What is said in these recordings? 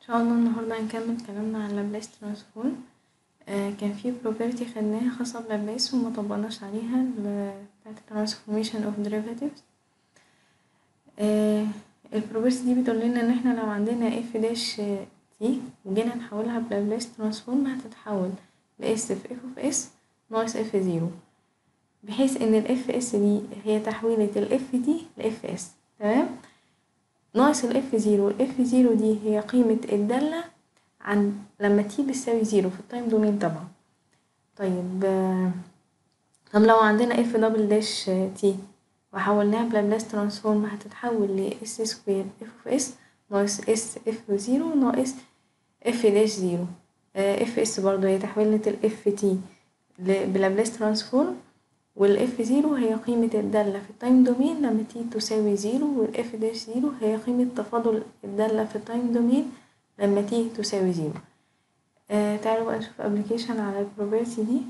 ان شاء الله النهاردة هنكمل كلامنا عن لابلاس ترانسفورم كان في property خدناها خاصة بلابلاس ومطبقناش عليها ال- بتاعت transformation of derivatives البروبرتي دي بتقولنا ان احنا لو عندنا اف داش تي وجينا نحولها بلابلاس ترانسفورم هتتحول لاس في اف اوف اس ناقص اف زيرو بحيث ان الاف اس دي هي تحويلة الاف دي لاف اس تمام ناقص الاف زيرو الاف زيرو دي هي قيمة الدالة عن لما تي بتساوي زيرو في التايم دومين طبعا طيب طب لو عندنا اف دبل داش تي وحولناها بلابلاس ترانسفورم هتتحول ل اس سكوير اف اوف اس ناقص اس اف زيرو ناقص اف داش زيرو اف اس برضه هي تحويلة الاف تي بلابلاس ترانسفورم والاف زيرو هي قيمة الدالة في التايم دومين لما تي تساوي زيرو والاف داش زيرو هي قيمة تفاضل الدالة في التايم دومين لما تي تساوي زيرو آه تعالوا بقى نشوف ابلكيشن على البروبرتي دي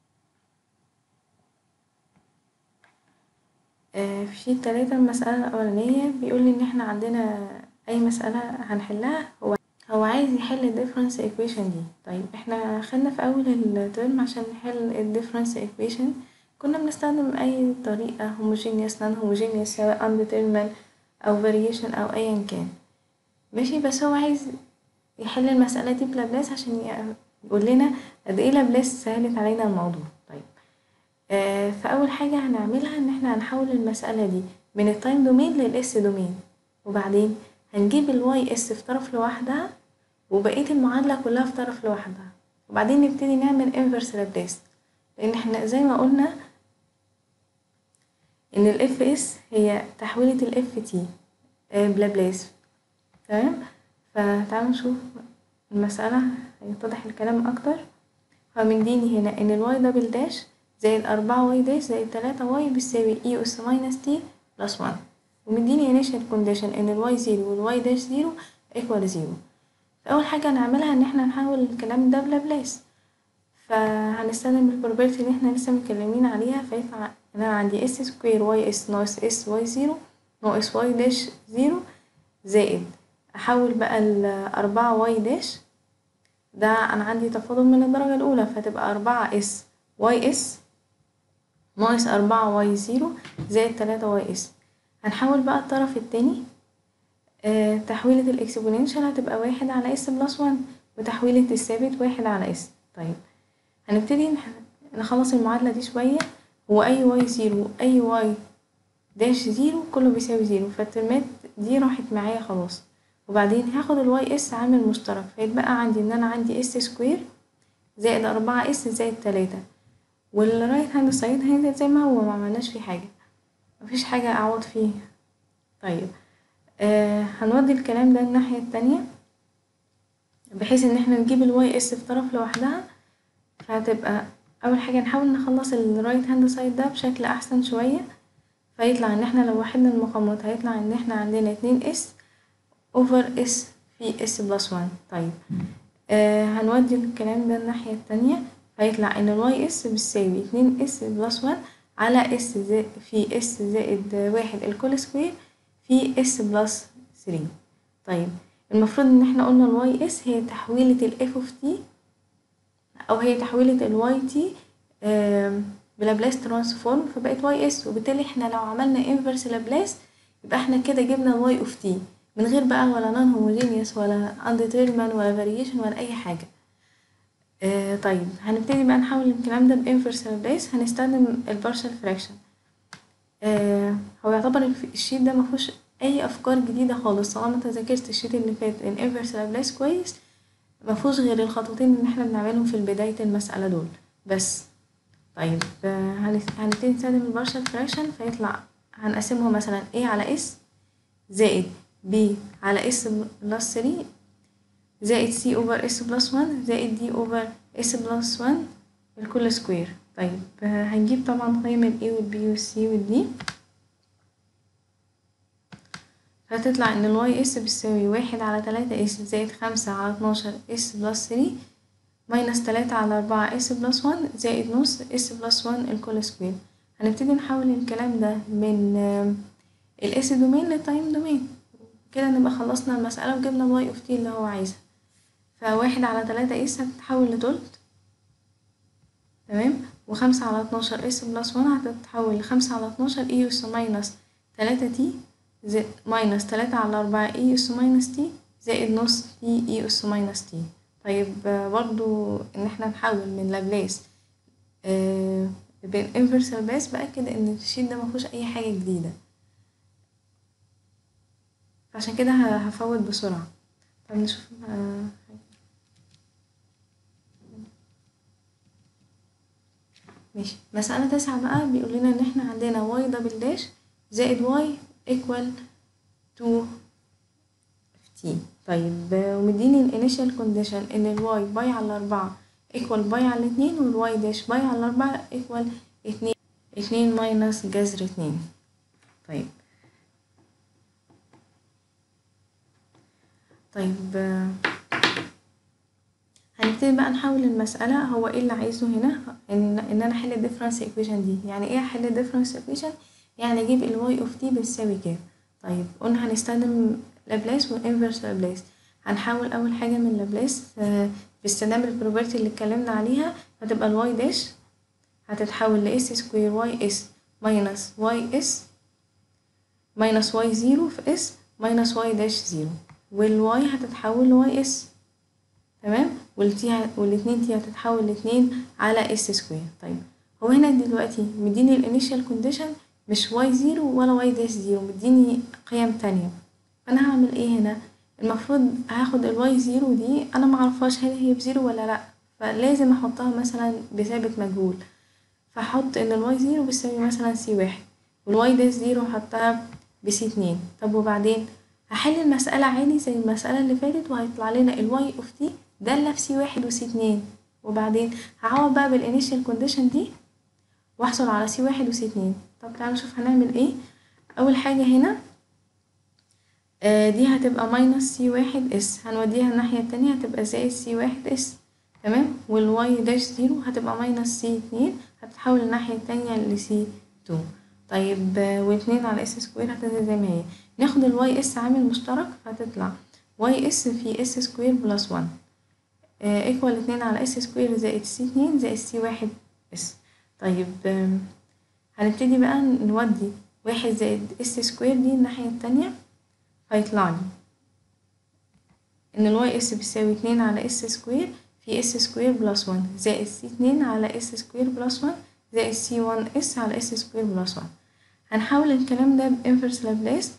آه في شيت تلاتة المسألة الأولانية بيقول ان احنا عندنا أي مسألة هنحلها هو هو عايز يحل الديفرنس ايكويشن دي طيب احنا خدنا في أول الترم عشان نحل الديفرنس ايكويشن كنا بنستخدم أي طريقة homogeneous non homogeneous سواء undetermined أو variation أو أيا كان ماشي بس هو عايز يحل المسألة دي بلابلاس عشان يقول لنا قد ايه لابلاس سهلت علينا الموضوع طيب آه فأول حاجة هنعملها ان احنا هنحول المسألة دي من التايم دومين للاس دومين وبعدين هنجيب الواي اس في طرف لوحدها وبقية المعادلة كلها في طرف لوحدها وبعدين نبتدي نعمل انفرس لابلاس لان احنا زي ما قلنا ان الاف اس هي تحويلة الاف تي بلابلاس تمام فتعالوا نشوف المسألة هيتضح الكلام اكتر فمديني هنا ان الواي دبل داش زائد أربعة واي داش زائد تلاتة واي بيساوي اي اس ماينس تي بلس وان ومديني initial condition ان الواي زيرو والواي داش زيرو equal زيرو فأول حاجة هنعملها ان احنا نحول الكلام ده بلابلاس فهنستخدم البروبرتي اللي احنا لسه متكلمين عليها فيطلع ان انا عندي اس سكوير واي اس ناقص اس واي زيرو ناقص واي داش زيرو زائد احول بقى الأربعة واي داش ده انا عندي تفاضل من الدرجة الأولى فتبقى أربعة اس واي اس ناقص أربعة واي زيرو زائد تلاتة واي اس هنحول بقى الطرف التاني آه تحويلة الإكسبوننشال هتبقى واحد على اس بلس وان وتحويلة الثابت واحد على اس طيب هنبتدي نخلص المعادلة دي شوية هو أي واي زيرو أي واي داش زيرو كله بيساوي زيرو فالترمات دي راحت معايا خلاص وبعدين هاخد الواي اس عامل مشترك فيتبقى عندي ان انا عندي اس سكوير زائد أربعة اس زائد تلاتة والرايت هاند سايد هينزل زي ما هو معملناش فيه حاجة مفيش حاجة أعوض فيه طيب آه هنودي الكلام ده الناحية التانية بحيث ان احنا نجيب الواي اس في طرف لوحدها فهتبقى اول حاجة نحاول نخلص الرايت هاند سايد ده بشكل احسن شوية فيطلع ان احنا لو وحدنا المقامات هيطلع ان احنا عندنا اتنين اس اوفر اس في اس بلس وان طيب آه هنودي الكلام ده الناحية التانية فيطلع ان الواي اس بتساوي اتنين اس بلس وان على اس زائد في اس زائد واحد الكل سكوير في اس بلس ثري طيب المفروض ان احنا قلنا الواي اس هي تحويلة الاف اوف تي او هي تحويلة الواي تي بلابلاس ترانسفورم فبقت واي اس وبالتالي احنا لو عملنا انفرس لابلاس يبقى احنا كده جبنا الواي اوف تي من غير بقى ولا نون هوموجينيوس ولا undetermined ولا فاريشن ولا اي حاجة آه طيب هنبتدي بقى نحول الكلام ده بانفرس لابلاس هنستخدم البارشل فراكشن آه هو يعتبر الشيت ده مفهوش اي افكار جديدة خالص طالما انت ذاكرت الشيت اللي فات الانفرس لابلاس كويس مفهوش غير الخطوتين اللي احنا بنعملهم في بداية المسألة دول بس طيب هنبتدي نستخدم البارشل فراكشن فيطلع هنقسمه مثلا a على s زائد b على s بلس 3 زائد c اوفر s بلس 1 زائد d اوفر s بلس 1 الكل سكوير طيب هنجيب طبعا قيم ال a وال b وال c وال d هتطلع ان الواي اس بتساوي واحد على تلاتة اس زائد خمسة على اتناشر اس بلس ثري ماينس تلاتة على أربعة اس بلس وان زائد نص اس بلس وان الكل سكوير هنبتدي نحول الكلام ده من الاس دومين للتايم دومين كده نبقى خلصنا المسألة وجبنا الواي اوف تي اللي هو عايزها فواحد على تلاتة اس هتتحول لتلت تمام وخمسة على اتناشر اس بلس وان هتتحول لخمسة على اتناشر اي اس ماينس تلاتة تي زائد ماينس تلاتة على أربعة اي اس ماينس تي زائد نص تي اي اس ماينس تي طيب برضو ان احنا نحول من لابلاس آه بالانفرس لابلاس بأكد ان الشيت ده مفيهوش اي حاجة جديدة عشان كده هفوت بسرعة طب نشوف آه ماشي مسألة تسعة بقى بيقول لنا ان احنا عندنا واي دبل داش زائد واي ايكوال تو تي طيب ومديني الانيشال كونديشن ان الواي باي على أربعة ايكوال باي على اتنين والواي داش باي على أربعة ايكوال اتنين اتنين ماينس جذر اتنين طيب طيب هنبتدي بقى نحول المسألة هو ايه اللي عايزه هنا ان ان انا احل الديفرنس ايكويشن دي يعني ايه احل الديفرنس ايكويشن يعني اجيب الواي اوف تي بتساوي كام طيب قلنا هنستخدم لابلاس وانفرس لابلاس هنحول اول حاجة من لابلاس باستخدام البروبرتي اللي اتكلمنا عليها هتبقى الواي داش هتتحول لاس سكوير واي اس ماينس واي اس ماينس واي زيرو في اس ماينس واي داش زيرو والواي هتتحول لواي اس تمام والتي والاتنين تي هتتحول لاتنين على اس سكوير طيب هو هنا دلوقتي مديني الانيشال كونديشن مش واي زيرو ولا واي داش زيرو مديني قيم تانية فانا هعمل ايه هنا المفروض هاخد الواي زيرو دي انا معرفهاش هل هي بزيرو ولا لا فلازم احطها مثلا بثابت مجهول فاحط ان الواي زيرو بيساوي مثلا سي واحد والواي داش زيرو هحطها بسي اتنين طب وبعدين هحل المسألة عادي زي المسألة اللي فاتت وهيطلع لنا الواي اوف تي دالة في سي واحد وسي اتنين وبعدين هعوض بقى بالانيشال كونديشن دي واحصل على سي واحد وسي اتنين طب تعالوا نشوف هنعمل ايه اول حاجة هنا آه دي هتبقى ماينس سي واحد اس هنوديها الناحية التانية هتبقى زائد سي واحد اس تمام والواي داش زيرو هتبقى ماينس سي اتنين هتتحول الناحية التانية لسي تو طيب آه واتنين على اس سكوير هتنزل زي ما هي ناخد الواي اس عامل مشترك فهتطلع واي اس في اس سكوير بلس وان ايكوال اتنين على اس سكوير زائد سي اتنين زائد سي واحد اس طيب هنبتدي بقى نودي واحد زائد اس سكوير دي الناحية التانية هيطلع لي ان الواي اس بيساوي اتنين على اس سكوير في اس سكوير بلس وان زائد سي اتنين على اس سكوير بلس وان زائد سي وان اس على اس سكوير بلس وان هنحول الكلام ده بانفرس لابلاس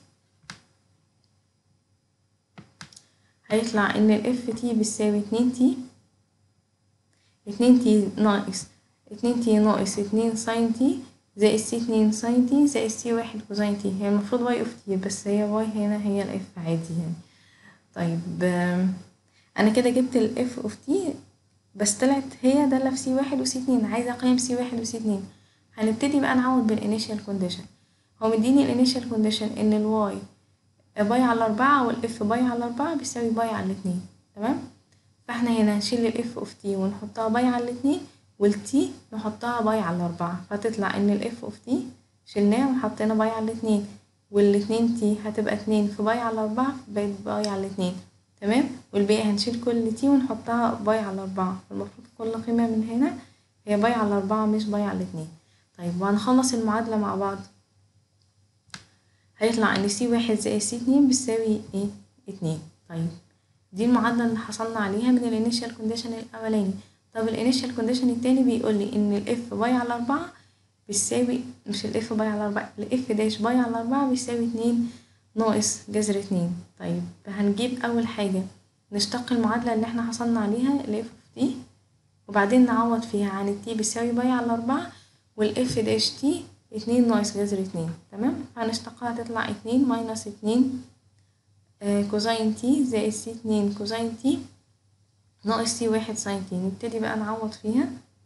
هيطلع ان الاف تي بتساوي اتنين تي اتنين تي ناقص اتنين تي ناقص اتنين ساين تي زائد سي اتنين ساين تي زائد سي واحد كوزين تي هي المفروض واي اوف تي بس هي واي هنا هي الاف عادي يعني طيب انا كده جبت الاف اوف تي بس طلعت هي دالة في سي واحد وسي اتنين عايزة قيم سي واحد وسي اتنين هنبتدي بقى نعوض بالانيشال كونديشن هو مديني الانيشال كونديشن ان الواي باي على أربعة والإف باي على أربعة بيساوي باي على اتنين تمام فاحنا هنا هنشيل الإف اوف تي ونحطها باي على الاتنين والتي نحطها باي على أربعة فتطلع إن الإف اوف تي شلناه وحطينا باي على الاتنين والاتنين تي هتبقى اتنين في باي على أربعة بقت باي على الاتنين تمام والباقي هنشيل كل تي ونحطها باي على أربعة المفروض كل قيمة من هنا هي باي على أربعة مش باي على اتنين طيب وهنخلص المعادلة مع بعض هيطلع ان سي واحد زائد سي اتنين بتساوي ايه اتنين طيب دي المعادلة اللي حصلنا عليها من الانيشال كونديشن الاولاني طب الانيشال كونديشن التاني بيقول لي ان الاف باي على أربعة بتساوي مش الاف باي على أربعة الاف داش باي على أربعة بيساوي اتنين ناقص جذر اتنين طيب هنجيب اول حاجة نشتق المعادلة اللي احنا حصلنا عليها الاف اوف تي وبعدين نعوض فيها عن التي بيساوي باي على أربعة والاف داش تي اتنين ناقص جذر اتنين تمام هنشتقها تطلع اتنين ماينس اتنين آه كوزين تي زائد سي اتنين كوزين تي ناقص سي واحد ساين تي نبتدي بقى نعوض فيها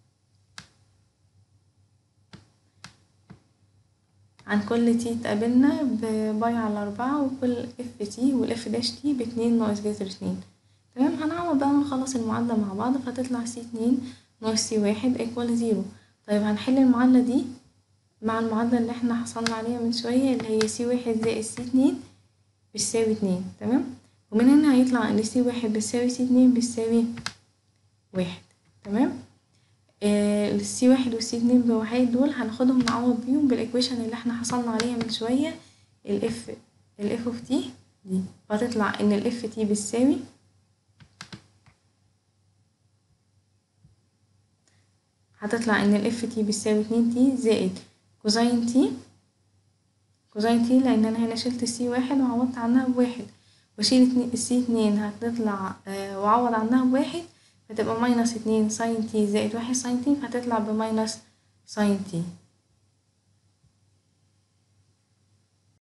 عن كل تي تقابلنا بباي على أربعة وكل اف تي والاف داش تي باتنين ناقص جذر اتنين تمام هنعوض بقى ونخلص المعادلة مع بعض فتطلع سي اتنين ناقص سي واحد ايكوال زيرو طيب هنحل المعادلة دي مع المعادلة اللي احنا حصلنا عليها من شوية اللي هي سي واحد زائد سي اتنين بتساوي اتنين تمام ومن هنا هيطلع ان سي واحد بتساوي سي اتنين بتساوي واحد تمام آه السي واحد والسي اتنين بواحد دول هناخدهم نعوض بيهم بالايكويشن اللي احنا حصلنا عليها من شوية الاف الاف اوف تي دي فهتطلع ان الاف تي بتساوي هتطلع ان الاف تي بتساوي اتنين تي زائد كوزين تي كوزين تي لان انا هنا شلت السي واحد وعوضت عنها بواحد واشيل السي اتنين هتطلع آه واعوض عنها بواحد فتبقى ماينس اتنين ساين تي زائد واحد ساين تي فهتطلع بماينس ساين تي